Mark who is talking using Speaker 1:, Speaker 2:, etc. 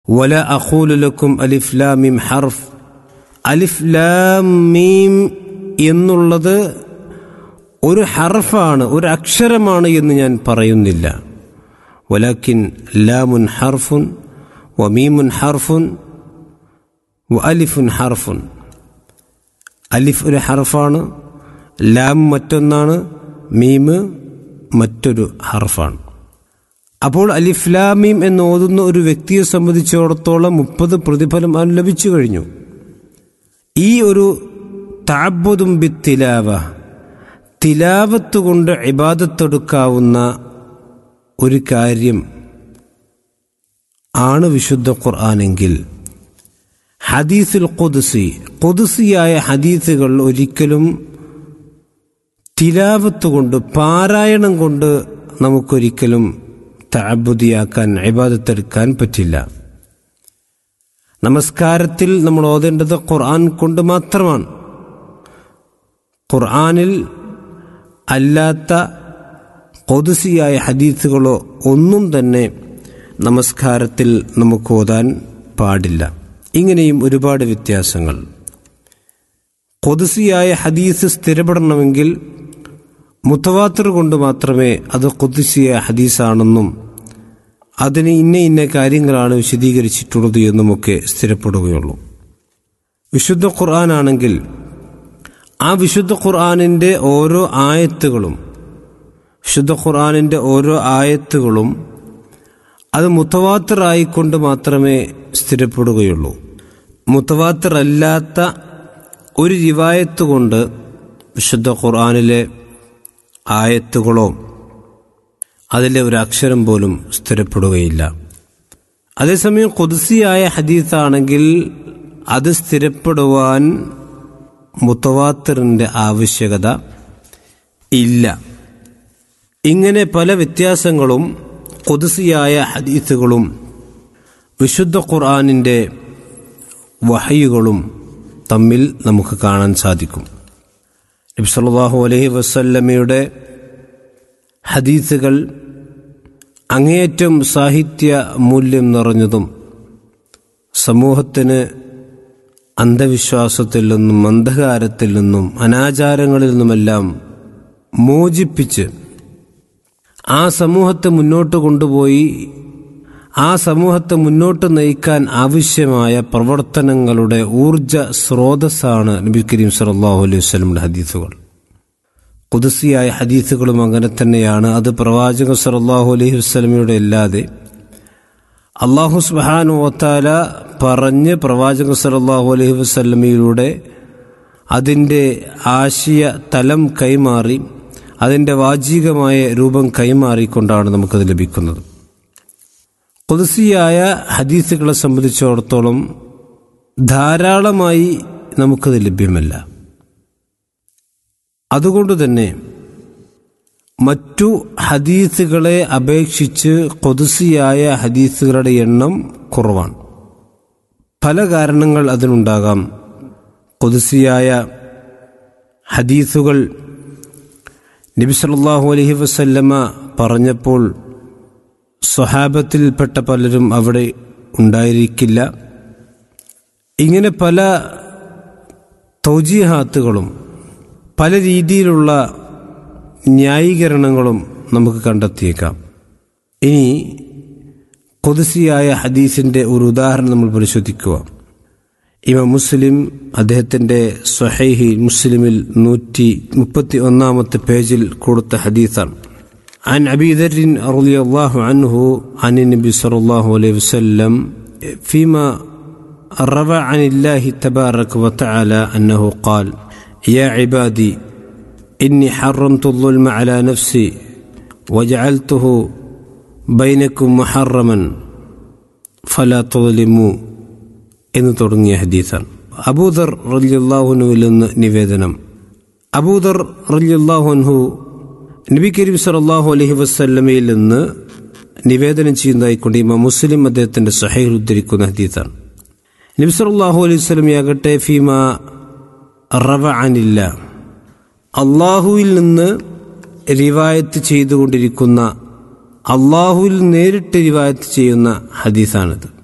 Speaker 1: വല അഖൂലുലക്കും അലിഫ് ലാം മീം ഹർഫ് അലിഫ് ലാം മീം എന്നുള്ളത് ഒരു ഹർഫാണ് ഒരു അക്ഷരമാണ് എന്ന് ഞാൻ പറയുന്നില്ല വലാക്കിൻ ലാമുൻ ഹർഫുൻ വമീമുൻ ഹർഫുൻ വ അലിഫുൻ ഹർഫുൻ അലിഫ് ഒരു ഹർഫാണ് ലാം മറ്റൊന്നാണ് മീമ് മറ്റൊരു ഹർഫാണ് അപ്പോൾ അലിഫ് ലാമീം എന്ന് ഓതുന്ന ഒരു വ്യക്തിയെ സംബന്ധിച്ചിടത്തോളം മുപ്പത് പ്രതിഫലം അവൻ ലഭിച്ചു കഴിഞ്ഞു ഈ ഒരു താബുദും ബി തിലാവ തിലാവത്ത് കൊണ്ട് ഇബാദത്തെടുക്കാവുന്ന ഒരു കാര്യം ആണ് വിശുദ്ധ ഖുർആാനെങ്കിൽ ഹദീസുൽ ഖുദ്സി ഖുദ്സിയായ ഹദീസുകൾ ഒരിക്കലും തിലാവത്ത് കൊണ്ട് പാരായണം കൊണ്ട് നമുക്കൊരിക്കലും താബുദിയാക്കാൻ ഇബാദത്തെടുക്കാൻ പറ്റില്ല നമസ്കാരത്തിൽ നമ്മൾ ഓതേണ്ടത് ഖുർആൻ കൊണ്ട് മാത്രമാണ് ഖുർആനിൽ അല്ലാത്ത കൊതുസിയായ ഹദീസുകളോ ഒന്നും തന്നെ നമസ്കാരത്തിൽ നമുക്ക് ഓതാൻ പാടില്ല ഇങ്ങനെയും ഒരുപാട് വ്യത്യാസങ്ങൾ കൊതുസിയായ ഹദീസ് സ്ഥിരപ്പെടണമെങ്കിൽ മുത്തവാത്തർ കൊണ്ട് മാത്രമേ അത് കൊതുസിയ ഹദീസാണെന്നും അതിന് ഇന്ന ഇന്ന കാര്യങ്ങളാണ് വിശദീകരിച്ചിട്ടുള്ളത് എന്നുമൊക്കെ സ്ഥിരപ്പെടുകയുള്ളൂ വിശുദ്ധ ഖുർആനാണെങ്കിൽ ആ വിശുദ്ധ ഖുർആാനിൻ്റെ ഓരോ ആയത്തുകളും വിശുദ്ധ ഖുർആാനിൻ്റെ ഓരോ ആയത്തുകളും അത് മുത്തവാത്തറായിക്കൊണ്ട് മാത്രമേ സ്ഥിരപ്പെടുകയുള്ളൂ മുത്തവാത്തറല്ലാത്ത ഒരു റിവായത്ത് കൊണ്ട് വിശുദ്ധ ഖുർആാനിലെ ആയത്തുകളോ അതിലെ ഒരു അക്ഷരം പോലും സ്ഥിരപ്പെടുകയില്ല അതേസമയം കുതിസിയായ ഹദീസാണെങ്കിൽ അത് സ്ഥിരപ്പെടുവാൻ മുത്തവാത്തറിൻ്റെ ആവശ്യകത ഇല്ല ഇങ്ങനെ പല വ്യത്യാസങ്ങളും കുതിസിയായ ഹദീസുകളും വിശുദ്ധ ഖുർആാനിൻ്റെ വഹയുകളും തമ്മിൽ നമുക്ക് കാണാൻ സാധിക്കും നബ്സല്ലാഹു അലഹി വസല്ലമയുടെ ഹദീസുകൾ അങ്ങേയറ്റം സാഹിത്യ മൂല്യം നിറഞ്ഞതും സമൂഹത്തിന് അന്ധവിശ്വാസത്തിൽ നിന്നും അന്ധകാരത്തിൽ നിന്നും അനാചാരങ്ങളിൽ നിന്നുമെല്ലാം മോചിപ്പിച്ച് ആ സമൂഹത്തെ മുന്നോട്ട് കൊണ്ടുപോയി ആ സമൂഹത്തെ മുന്നോട്ട് നയിക്കാൻ ആവശ്യമായ പ്രവർത്തനങ്ങളുടെ ഊർജ സ്രോതസ്സാണ് നബി കരീം സലാഹു അലൈഹി വസ്ലമിൻ്റെ ഹദീസുകൾ കുതിസിയായ ഹദീസുകളും അങ്ങനെ തന്നെയാണ് അത് പ്രവാചക സലാഹു അലൈഹി വസ്ലമയുടെ അല്ലാതെ അള്ളാഹു സുബാനു ഓത്താല പറഞ്ഞ് പ്രവാചക സലാഹു അലൈഹി വസ്ലമയിലൂടെ അതിൻ്റെ ആശയ തലം കൈമാറി അതിൻ്റെ വാചികമായ രൂപം കൈമാറിക്കൊണ്ടാണ് നമുക്കത് ലഭിക്കുന്നത് കുതിസിയായ ഹദീസുകളെ സംബന്ധിച്ചിടത്തോളം ധാരാളമായി നമുക്കത് ലഭ്യമല്ല അതുകൊണ്ട് തന്നെ മറ്റു ഹദീസുകളെ അപേക്ഷിച്ച് കൊതുസിയായ ഹദീസുകളുടെ എണ്ണം കുറവാണ് പല കാരണങ്ങൾ അതിനുണ്ടാകാം കൊതുസിയായ ഹദീസുകൾ നബി സല്ലല്ലാഹു അലൈഹി വസല്ലമ പറഞ്ഞപ്പോൾ സ്വഹാബത്തിൽപ്പെട്ട പലരും അവിടെ ഉണ്ടായിരിക്കില്ല ഇങ്ങനെ പല തൗജീഹാത്തുകളും പല രീതിയിലുള്ള ന്യായീകരണങ്ങളും നമുക്ക് കണ്ടെത്തിയേക്കാം ഇനി കൊതിസിയായ ഹദീസിൻ്റെ ഒരു ഉദാഹരണം നമ്മൾ പരിശോധിക്കുക ഇവ മുസ്ലിം അദ്ദേഹത്തിൻ്റെ സ്വഹൈഹി മുസ്ലിമിൽ നൂറ്റി മുപ്പത്തി ഒന്നാമത്തെ പേജിൽ കൊടുത്ത ഹദീസാണ് عن أبي ذر رضي الله عنه عن النبي صلى الله عليه وسلم فيما روى عن الله تبارك وتعالى أنه قال يا عبادي إني حرمت الظلم على نفسي وجعلته بينكم محرما فلا تظلموا എന്ന് തുടങ്ങിയ ഹദീസാണ് അബൂദർ റലിയുല്ലാഹുനുവിൽ നിന്ന് നിവേദനം അബൂദർ റലിയുല്ലാഹുൻഹു നബി കരീം സലാഹു അലഹി വസ്ല്ലമയിൽ നിന്ന് നിവേദനം ചെയ്യുന്നതായിക്കൊണ്ട് ഇമാം മുസ്ലിം അദ്ദേഹത്തിന്റെ സഹൈൽ ഉദ്ധരിക്കുന്ന ഹദീസാണ് നബി സലാഹു അലൈഹി സ്വലമയാകട്ടെ ഫീമ റവ അനില്ല അള്ളാഹുവിൽ നിന്ന് റിവായത്ത് ചെയ്തുകൊണ്ടിരിക്കുന്ന അള്ളാഹുവിൽ നേരിട്ട് റിവായത്ത് ചെയ്യുന്ന ഹദീസാണിത്